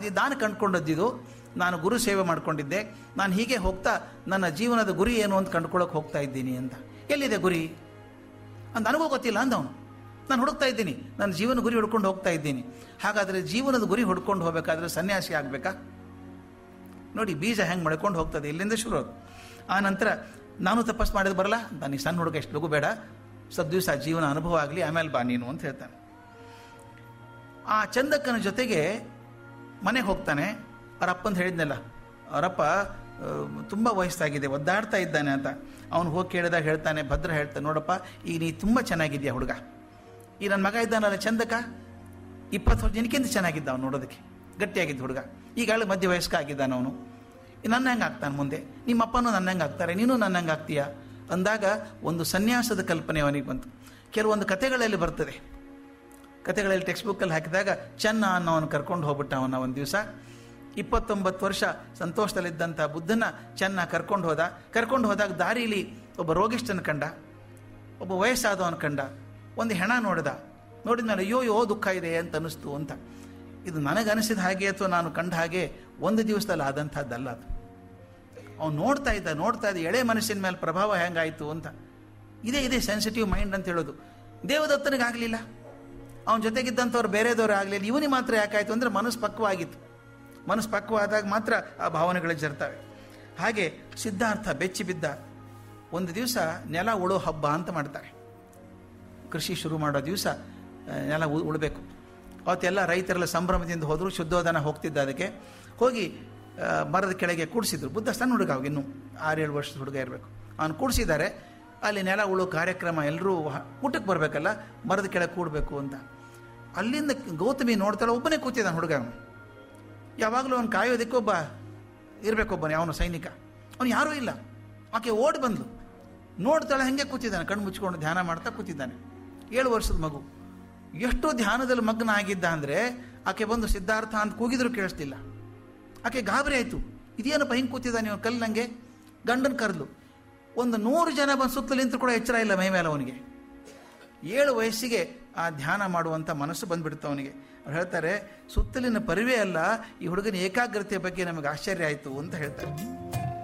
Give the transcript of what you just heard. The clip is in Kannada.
ಈ ದಾನ ಕಂಡುಕೊಂಡದ್ದಿದು ನಾನು ಗುರು ಸೇವೆ ಮಾಡ್ಕೊಂಡಿದ್ದೆ ನಾನು ಹೀಗೆ ಹೋಗ್ತಾ ನನ್ನ ಜೀವನದ ಗುರಿ ಏನು ಅಂತ ಕಂಡುಕೊಳ್ಳೋಕೆ ಹೋಗ್ತಾ ಇದ್ದೀನಿ ಅಂತ ಎಲ್ಲಿದೆ ಗುರಿ ಅಂತ ನನಗೂ ಗೊತ್ತಿಲ್ಲ ಅಂದವನು ನಾನು ಹುಡುಕ್ತಾ ಇದ್ದೀನಿ ನನ್ನ ಜೀವನ ಗುರಿ ಹುಡ್ಕೊಂಡು ಹೋಗ್ತಾ ಇದ್ದೀನಿ ಹಾಗಾದರೆ ಜೀವನದ ಗುರಿ ಹುಡ್ಕೊಂಡು ಹೋಗಬೇಕಾದ್ರೆ ಸನ್ಯಾಸಿ ಆಗಬೇಕಾ ನೋಡಿ ಬೀಜ ಹೆಂಗೆ ಮಾಡ್ಕೊಂಡು ಹೋಗ್ತದೆ ಇಲ್ಲಿಂದ ಶುರು ಅದು. ಆ ನಂತರ ನಾನು ತಪಸ್ ಮಾಡಿದ್ ಬರಲ್ಲ ನನಗೆ ಸಣ್ಣ ಹುಡುಗ ಎಷ್ಟು ಲಘು ಬೇಡ ಸ್ವಲ್ಪ ದಿವಸ ಜೀವನ ಅನುಭವ ಆಗಲಿ ಆಮೇಲೆ ಬಾ ನೀನು ಅಂತ ಹೇಳ್ತಾನೆ ಆ ಚಂದಕ್ಕನ ಜೊತೆಗೆ ಮನೆಗೆ ಹೋಗ್ತಾನೆ ಅವ್ರ ಅಪ್ಪಂದು ಹೇಳಿದ್ನಲ್ಲ ಅವರಪ್ಪ ತುಂಬ ವಯಸ್ಸಾಗಿದೆ ಒದ್ದಾಡ್ತಾ ಇದ್ದಾನೆ ಅಂತ ಅವನು ಹೋಗಿ ಕೇಳಿದಾಗ ಹೇಳ್ತಾನೆ ಭದ್ರ ಹೇಳ್ತಾನೆ ನೋಡಪ್ಪ ಈಗ ನೀ ತುಂಬ ಚೆನ್ನಾಗಿದ್ಯಾ ಹುಡುಗ ಈ ನನ್ನ ಮಗ ಇದ್ದಾನಲ್ಲ ಚಂದಕ ಇಪ್ಪತ್ತು ವರ್ಷ ಜನಕ್ಕಿಂತ ಚೆನ್ನಾಗಿದ್ದ ಅವನು ನೋಡೋದಕ್ಕೆ ಗಟ್ಟಿಯಾಗಿದ್ದ ಹುಡುಗ ಈಗಾಗಲೇ ಮಧ್ಯ ವಯಸ್ಕ ಆಗಿದ್ದಾನೆ ಅವನು ನನ್ನ ಹೆಂಗೆ ಆಗ್ತಾನೆ ಮುಂದೆ ನಿಮ್ಮ ಅಪ್ಪನೂ ನನ್ನ ಹೆಂಗೆ ಆಗ್ತಾರೆ ನೀನು ನನ್ನ ಹೆಂಗೆ ಆಗ್ತೀಯಾ ಅಂದಾಗ ಒಂದು ಸನ್ಯಾಸದ ಕಲ್ಪನೆ ಅವನಿಗೆ ಬಂತು ಕೆಲವೊಂದು ಕಥೆಗಳಲ್ಲಿ ಬರ್ತದೆ ಕಥೆಗಳಲ್ಲಿ ಟೆಕ್ಸ್ಟ್ ಬುಕ್ಕಲ್ಲಿ ಹಾಕಿದಾಗ ಚೆನ್ನ ಅನ್ನೋವನು ಕರ್ಕೊಂಡು ಹೋಗ್ಬಿಟ್ಟ ಅವನ ಒಂದು ದಿವಸ ಇಪ್ಪತ್ತೊಂಬತ್ತು ವರ್ಷ ಸಂತೋಷದಲ್ಲಿದ್ದಂಥ ಬುದ್ಧನ ಚೆನ್ನ ಕರ್ಕೊಂಡು ಹೋದ ಕರ್ಕೊಂಡು ಹೋದಾಗ ದಾರಿಲಿ ಒಬ್ಬ ರೋಗಿಷ್ಠನ ಕಂಡ ಒಬ್ಬ ವಯಸ್ಸಾದವನ ಕಂಡ ಒಂದು ಹೆಣ ನೋಡಿದ ನೋಡಿದ್ಮೇಲೆ ಅಯ್ಯೋ ಯೋ ದುಃಖ ಇದೆ ಅಂತ ಅನ್ನಿಸ್ತು ಅಂತ ಇದು ನನಗನಿಸಿದ ಹಾಗೆ ಅಥವಾ ನಾನು ಕಂಡ ಹಾಗೆ ಒಂದು ದಿವಸದಲ್ಲಿ ಆದಂಥದ್ದಲ್ಲ ಅದು ಅವ್ನು ನೋಡ್ತಾ ಇದ್ದ ನೋಡ್ತಾ ಇದ್ದ ಎಳೆ ಮನಸ್ಸಿನ ಮೇಲೆ ಪ್ರಭಾವ ಹೆಂಗಾಯಿತು ಅಂತ ಇದೇ ಇದೆ ಸೆನ್ಸಿಟಿವ್ ಮೈಂಡ್ ಅಂತ ಹೇಳೋದು ದೇವದತ್ತನಿಗಾಗಲಿಲ್ಲ ಅವನ ಜೊತೆಗಿದ್ದಂಥವ್ರು ಬೇರೆದವ್ರು ಆಗಲಿಲ್ಲ ಇವನಿಗೆ ಮಾತ್ರ ಯಾಕಾಯಿತು ಅಂದರೆ ಮನಸ್ಸು ಪಕ್ವಾಗಿತ್ತು ಮನಸ್ಸು ಪಕ್ವಾದಾಗ ಮಾತ್ರ ಆ ಭಾವನೆಗಳು ಜರ್ತವೆ ಹಾಗೆ ಸಿದ್ಧಾರ್ಥ ಬೆಚ್ಚಿ ಬಿದ್ದ ಒಂದು ದಿವಸ ನೆಲ ಉಳೋ ಹಬ್ಬ ಅಂತ ಮಾಡ್ತಾರೆ ಕೃಷಿ ಶುರು ಮಾಡೋ ದಿವಸ ನೆಲ ಉ- ಉಳ್ಬೇಕು ಅವತ್ತೆಲ್ಲ ರೈತರೆಲ್ಲ ಸಂಭ್ರಮದಿಂದ ಹೋದರು ಶುದ್ಧೋಧನ ಹೋಗ್ತಿದ್ದ ಅದಕ್ಕೆ ಹೋಗಿ ಆ, ಮರದ ಕೆಳಗೆ ಕೂಡಿಸಿದ್ರು ಬುದ್ಧ ಸಣ್ಣ ಹುಡುಗ ಅವಾಗ ಇನ್ನೂ ಆರೇಳು ವರ್ಷದ ಹುಡುಗ ಇರಬೇಕು ಅವನು ಕೂಡಿಸಿದ್ದಾರೆ ಅಲ್ಲಿ ನೆಲ ಉಳೋ ಕಾರ್ಯಕ್ರಮ ಎಲ್ಲರೂ ಊಟಕ್ಕೆ ಬರಬೇಕಲ್ಲ ಮರದ ಕೆಳಗೆ ಕೂಡಬೇಕು ಅಂತ ಅಲ್ಲಿಂದ ಗೌತಮಿ ನೋಡ್ತಾಳೆ ಒಬ್ಬನೇ ಕೂತಿದ್ದಾನೆ ಹುಡುಗ ಅವನು ಯಾವಾಗಲೂ ಅವನು ಕಾಯೋದಕ್ಕೆ ಒಬ್ಬ ಇರಬೇಕೊಬ್ಬನೇ ಅವನು ಸೈನಿಕ ಅವನು ಯಾರೂ ಇಲ್ಲ ಆಕೆ ಓಡಿ ಬಂದ್ಲು ನೋಡ್ತಾಳೆ ಹಂಗೆ ಕೂತಿದ್ದಾನೆ ಕಣ್ಣು ಮುಚ್ಕೊಂಡು ಧ್ಯಾನ ಮಾಡ್ತಾ ಕೂತಿದ್ದಾನೆ ಏಳು ವರ್ಷದ ಮಗು ಎಷ್ಟು ಧ್ಯಾನದಲ್ಲಿ ಮಗ್ನ ಆಗಿದ್ದ ಅಂದರೆ ಆಕೆ ಬಂದು ಸಿದ್ಧಾರ್ಥ ಅಂತ ಕೂಗಿದ್ರು ಕೇಳಿಸ್ತಿಲ್ಲ ಆಕೆ ಗಾಬರಿ ಆಯಿತು ಇದೇನಪ್ಪ ಹಿಂಗೆ ಕೂತಿದ್ದಾನೆ ನೀವು ಕಲ್ಲು ನನಗೆ ಗಂಡನ ಕರೆದ್ಲು ಒಂದು ನೂರು ಜನ ಬಂದು ಸುತ್ತಲೂ ನಿಂತರೂ ಕೂಡ ಎಚ್ಚರ ಇಲ್ಲ ಮೈ ಮೇಲೆ ಅವನಿಗೆ ಏಳು ವಯಸ್ಸಿಗೆ ಆ ಧ್ಯಾನ ಮಾಡುವಂಥ ಮನಸ್ಸು ಬಂದ್ಬಿಡುತ್ತೆ ಅವನಿಗೆ ಅವ್ರು ಹೇಳ್ತಾರೆ ಸುತ್ತಲಿನ ಪರಿವೇ ಅಲ್ಲ ಈ ಹುಡುಗನ ಏಕಾಗ್ರತೆ ಬಗ್ಗೆ ನಮಗೆ ಆಶ್ಚರ್ಯ ಆಯಿತು ಅಂತ ಹೇಳ್ತಾರೆ